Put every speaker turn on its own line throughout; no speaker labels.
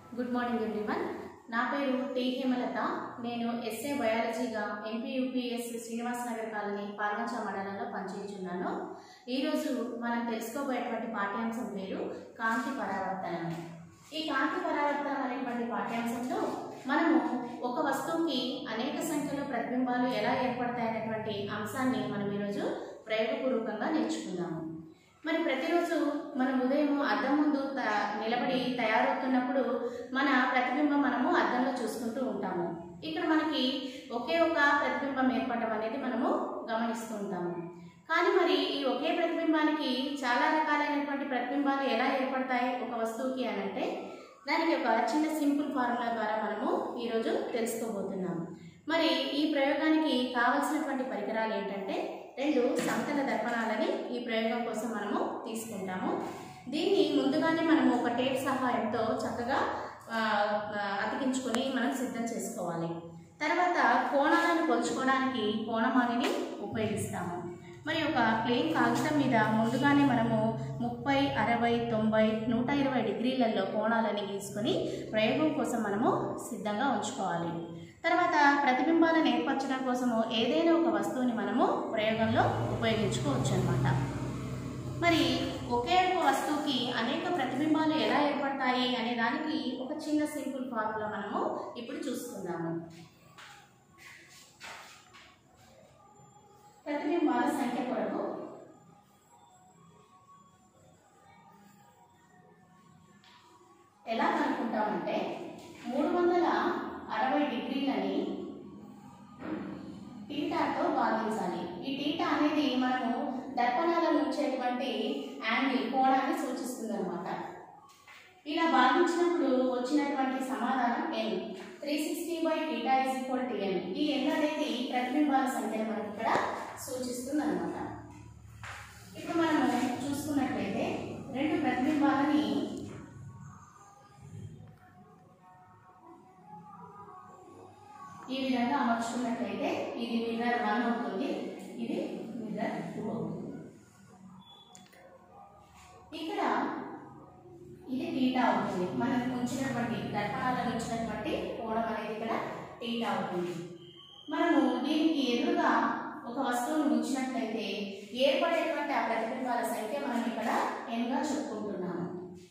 good morning everyone నా పేరు T Hemalatha నేను ఎస్ఏ బయాలజీగా MP UPS Srinivas Nagar colony Palvancha మండలంలో పనిచేస్తున్నాను ఈరోజు మనం తెలుసుకోబోయేటువంటి పాఠ్యాంశం పేరు కాంతి పరావర్తనం ఈ కాంతి పరావర్తనం అనేటువంటి పాఠ్యాంశంలో మనము ఒక వస్తువుకి అనేక సంఖ్యలో ప్రతిబింబాలు ఎలా ఏర్పడతాయనేటువంటి అంశాన్ని మనం ఈరోజు ప్రయోగపూర్వకంగా నేర్చుకుందాము మరి ప్రతిరోజు మనం ఉదయం అద్దం ముందు త నిలబడి తయారవుతున్నప్పుడు మన ప్రతిబింబం మనము అద్దంలో చూసుకుంటూ ఉంటాము ఇక్కడ మనకి ఒకే ఒక ప్రతిబింబం ఏర్పడడం అనేది మనము గమనిస్తూ ఉంటాము కానీ మరి ఈ ఒకే ప్రతిబింబానికి చాలా రకాలైనటువంటి ప్రతిబింబాలు ఎలా ఏర్పడతాయి ఒక వస్తువుకి అని అంటే దానికి ఒక చిన్న సింపుల్ ఫార్ములా ద్వారా మనము ఈరోజు తెలుసుకోబోతున్నాము మరి ఈ ప్రయోగానికి కావలసినటువంటి పరికరాలు ఏంటంటే రెండు సమతల దర్పణాలని ఈ ప్రయోగం కోసం మనము తీసుకుంటాము దీన్ని ముందుగానే మనము ఒక టేప్ సహాయంతో చక్కగా ఆ, ఆ, అతికించుకొని మనం సిద్ధం చేసుకోవాలి తర్వాత కోణాలను కొలుచుకోవడానికి కోణమానిని ఉపయోగిస్తాము మరి ఒక ప్లేన్ కాగితం మీద ముందుగానే మనము ముప్పై అరవై తొంభై నూట ఇరవై డిగ్రీలలో కోణాలని గీసుకొని ప్రయోగం కోసం మనము సిద్ధంగా ఉంచుకోవాలి తర్వాత ప్రతిబింబాలను ఏర్పరచడం కోసము ఏదైనా ఒక వస్తువుని మనము ప్రయోగంలో ఉపయోగించుకోవచ్చు అనమాట మరి ఒకే ఒక వస్తువుకి అనేక ప్రతిబింబాలు ఎలా ఏర్పడతాయి అనే దానికి ఒక చిన్న సింపుల్ ఫార్ములా మనము ఇప్పుడు చూసుకుందాము ప్రతిబింబాల సంఖ్య కొరకు ఎలా కనుక్కుంటామంటే మూడు వందల అరవై డిగ్రీలని టీటాతో భాగించాలి ఈ టీటా అనేది మనము దర్పణాల నుంచేటువంటి యాంగిల్ కోణాన్ని సూచిస్తుంది అనమాట ఇలా భాగించినప్పుడు వచ్చినటువంటి సమాధానం N three sixty by theta is equal to N ఈ ఎన్ అనేది ప్రతిబింబాల సంఖ్యను మనకి ఇక్కడ సూచిస్తుంది అనమాట ఇప్పుడు మనము చూసుకున్నట్లయితే రెండు ప్రతిబింబాలని ఈ విధంగా అమర్చుకున్నట్లయితే ఇది మిర్రర్ వన్ అవుతుంది ఇది మిర్రర్ టూ అవుతుంది ఇక్కడ ఇది టీటా అవుతుంది మనం ఉంచినటువంటి దర్పణాలను ఉంచినటువంటి కోణం అనేది ఇక్కడ టీటా అవుతుంది మనము దీనికి ఎదురుగా ఒక వస్తువును ఉంచినట్లయితే ఏర్పడేటువంటి ఆ ప్రతిబింబాల సంఖ్య మనం ఇక్కడ ఎన్గా చెప్పుకుంటున్నాము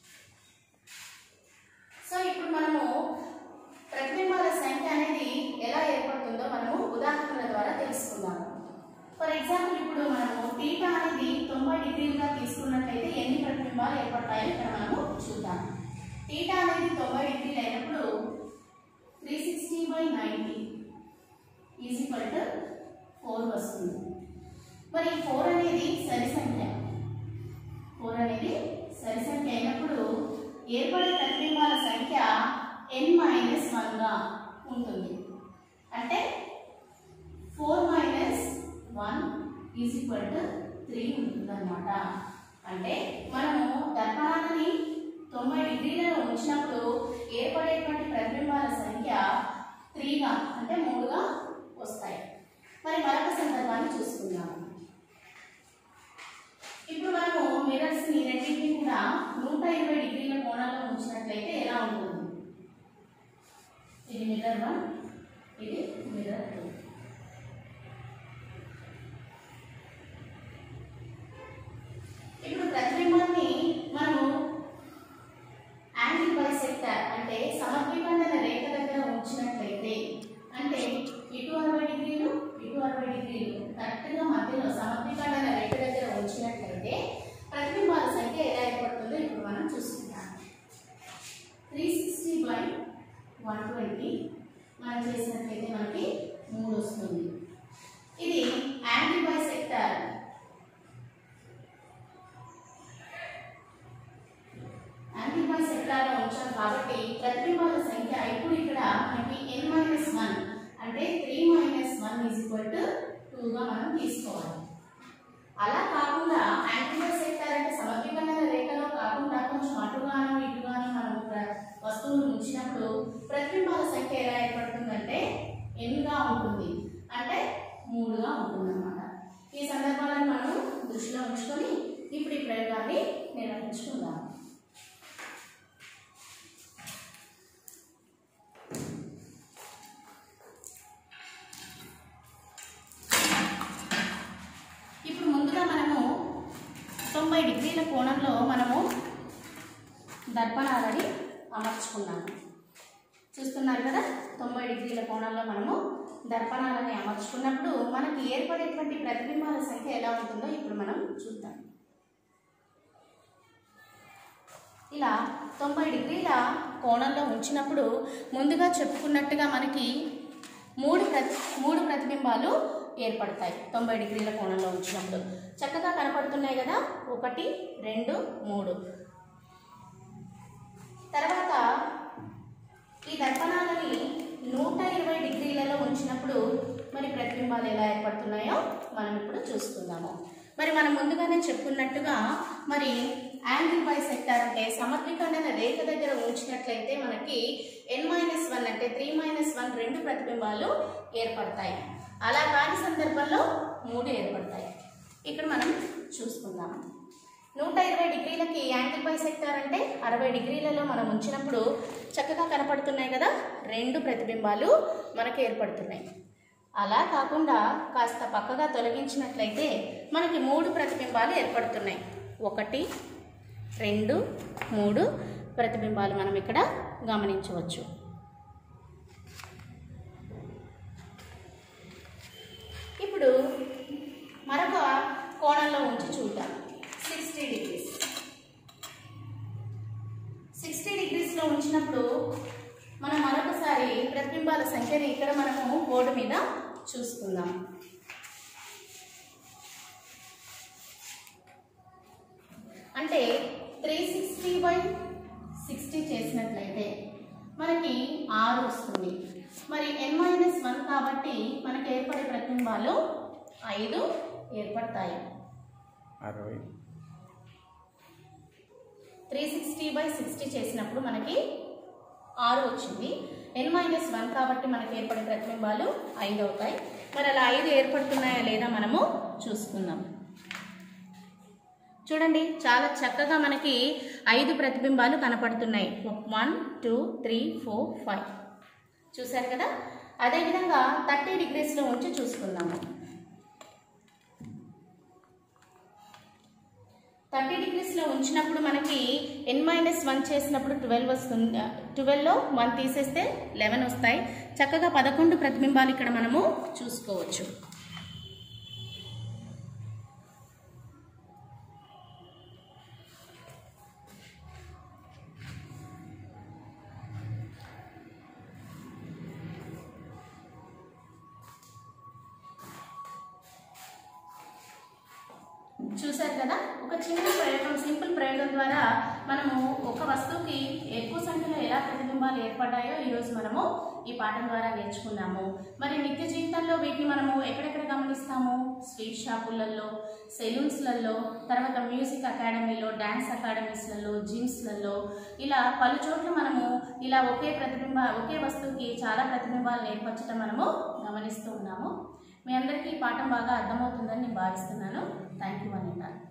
సో ఇప్పుడు మనము ప్రతిబింబాల సంఖ్య అనేది ఎలా ఏర్పడుతుందో మనము ఉదాహరణల ద్వారా తెలుసుకుందాము ఫర్ ఎగ్జాంపుల్ ఇప్పుడు మనము టీటా అనేది తొంభై డిగ్రీలుగా తీసుకున్నట్లయితే ఎన్ని ప్రతిబింబాలు ఏర్పడతాయో ఇక్కడ మనము చూద్దాం టీటా అనేది తొంభై డిగ్రీలు అయినప్పుడు three sixty by ninety is equal to four వస్తుంది మరి ఫోర్ అనేది సరి సంఖ్య ఫోర్ అనేది సరి సంఖ్య అయినప్పుడు ఏర్పడే ప్రతిబింబాల సంఖ్య ఎన్ మైనస్ వన్గా ఉంటుంది అంటే four minus one is equal to three ఉంటుందన్నమాట అంటే మనము దర్పణాలని తొంభై డిగ్రీలలో ఉంచినప్పుడు ఏర్పడేటువంటి ప్రతిబింబాల సంఖ్య త్రీగా అంటే మూడుగా వస్తాయి మరి మరొక సందర్భాన్ని చూసుకుందాము ఇప్పుడు మనము మిరర్స్ ని రెండింటిని కూడా నూట ఇరవై డిగ్రీల కోణంలో ఉంచినట్లయితే ఎలా ఉంటుంది ఇది మిర్రర్ వన్ ఇది మిర్రర్ టూ ఇప్పుడు ప్రతిబింబాన్ని మనము యాంగిల్ బైసెక్టర్ అంటే సమద్విఖండన రేఖ దగ్గర ఉంచినట్లయితే అంటే ఇటు అరవై డిగ్రీలు ఇటు అరవై డిగ్రీలు కరెక్ట్గా మధ్యలో సమద్విఖండన రేఖ దగ్గర ఉంచినట్లయితే ప్రతిబింబాల సంఖ్య ఎలా ఏర్పడుతుందో ఇప్పుడు మనం చూసుకుంటాం three sixty by one twenty మనం చేసినట్లయితే మనకి మూడు వస్తుంది ఇది యాంగిల్ బైసెక్టర్ యాంగిల్ బైసెక్టార్లో ఉంచాం కాబట్టి ప్రతిబింబాల సంఖ్య ఇప్పుడు ఇక్కడ మనకి ఎన్ మైనస్ వన్ అంటే three minus one is equal to టూగా మనం తీసుకోవాలి అలా కాకుండా యాంగిల్ బైసెక్టార్ అంటే సమద్విఖండన రేఖలో కాకుండా కొంచెం అటుగాను ఇటుగాను మనం ప్ర- వస్తువును ఉంచినప్పుడు ప్రతిబింబాల సంఖ్య ఎలా ఏర్పడుతుందంటే ఎన్గా ఉంటుంది అంటే మూడుగా ఉంటుంది అనమాట ఈ సందర్భాలను మనం దృష్టిలో ఉంచుకొని ఇప్పుడు ఈ ప్రయోగాన్ని నిర్వహించుకుందాం పాఠంలో మనము దర్పణాలని అమర్చుకున్నాము చూస్తున్నారు కదా తొంభై డిగ్రీల కోణంలో మనము దర్పణాలని అమర్చుకున్నప్పుడు మనకి ఏర్పడేటువంటి ప్రతిబింబాల సంఖ్య ఎలా ఉంటుందో ఇప్పుడు మనం చూద్దాం ఇలా తొంభై డిగ్రీల కోణంలో ఉంచినప్పుడు ముందుగా చెప్పుకున్నట్టుగా మనకి మూడు ప్రతి మూడు ప్రతిబింబాలు ఏర్పడతాయి తొంభై డిగ్రీల కోణంలో ఉంచినప్పుడు చక్కగా కనపడుతున్నాయి కదా ఒకటి రెండు మూడు తర్వాత ఈ దర్పణాలని నూట ఇరవై డిగ్రీలలో ఉంచినప్పుడు మరి ప్రతిబింబాలు ఎలా ఏర్పడుతున్నాయో మనం ఇప్పుడు చూసుకుందాము మరి మనం ముందుగానే చెప్పుకున్నట్టుగా మరి యాంగిల్ బై సెక్టార్ అంటే సమద్విఖండన రేఖ దగ్గర ఉంచినట్లయితే మనకి ఎన్ మైనస్ వన్ అంటే త్రీ మైనస్ వన్ రెండు ప్రతిబింబాలు ఏర్పడతాయి అలా కాని సందర్భంలో మూడు ఏర్పడతాయి ఇక్కడ మనం చూసుకుందాం నూట ఇరవై డిగ్రీలకి యాంగిల్ బై సెక్టార్ అంటే అరవై డిగ్రీలలో మనం ఉంచినప్పుడు చక్కగా కనపడుతున్నాయి కదా రెండు ప్రతిబింబాలు మనకు ఏర్పడుతున్నాయి అలా కాకుండా కాస్త పక్కగా తొలగించినట్లయితే మనకి మూడు ప్రతిబింబాలు ఏర్పడుతున్నాయి ఒకటి రెండు మూడు ప్రతిబింబాలు మనం ఇక్కడ గమనించవచ్చు ఇప్పుడు మరొక కోణంలో ఉంచి చూద్దాం సిక్స్టీ డిగ్రీస్ సిక్స్టీ డిగ్రీస్లో ఉంచినప్పుడు మనం మరొకసారి ప్రతిబింబాల సంఖ్యని ఇక్కడ మనము బోర్డు మీద చూసుకుందాం అంటే త్రీ సిక్స్టీ బై సిక్స్టీ చేసినట్లయితే మనకి ఆరు వస్తుంది మరి ఎన్ మైనస్ వన్ కాబట్టి మనకి ఏర్పడే ప్రతిబింబాలు ఐదు ఏర్పడతాయి
అరవై
త్రీ సిక్స్టీ బై సిక్స్టీ చేసినప్పుడు మనకి ఆరు వచ్చింది ఎన్ మైనస్ వన్ కాబట్టి మనకి ఏర్పడే ప్రతిబింబాలు ఐదు అవుతాయి మరి అలా ఐదు ఏర్పడుతున్నాయా లేదా మనము చూసుకుందాం చూడండి చాలా చక్కగా మనకి ఐదు ప్రతిబింబాలు కనపడుతున్నాయి one two three four five చూశారు కదా అదేవిధంగా థర్టీ డిగ్రీస్లో ఉంచి చూసుకుందాము థర్టీ డిగ్రీస్లో ఉంచినప్పుడు మనకి ఎన్ మైనస్ వన్ చేసినప్పుడు ట్వెల్వ్ వస్తుంది ట్వెల్వ్లో వన్ తీసేస్తే లెవెన్ వస్తాయి చక్కగా పదకొండు ప్రతిబింబాలు ఇక్కడ మనము చూసుకోవచ్చు చూశారు కదా ఒక చిన్న ప్రయోగం సింపుల్ ప్రయోగం ద్వారా మనము ఒక వస్తువుకి ఎక్కువ సంఖ్యలో ఎలా ప్రతిబింబాలు ఏర్పడ్డాయో ఈరోజు మనము ఈ పాఠం ద్వారా నేర్చుకున్నాము మరి నిత్య జీవితంలో వీటిని మనము ఎక్కడెక్కడ గమనిస్తాము స్వీట్ షాపులలో సెలూన్స్లలో తర్వాత మ్యూజిక్ అకాడమీలో డ్యాన్స్ అకాడమీస్లలో జిమ్స్లలో ఇలా పలు చోట్ల మనము ఇలా ఒకే ప్రతిబింబ ఒకే వస్తువుకి చాలా ప్రతిబింబాలను ఏర్పరచడం మనము గమనిస్తూ ఉన్నాము మీ అందరికీ ఈ పాఠం బాగా అర్థమవుతుందని నేను భావిస్తున్నాను థ్యాంక్ యూ అనిత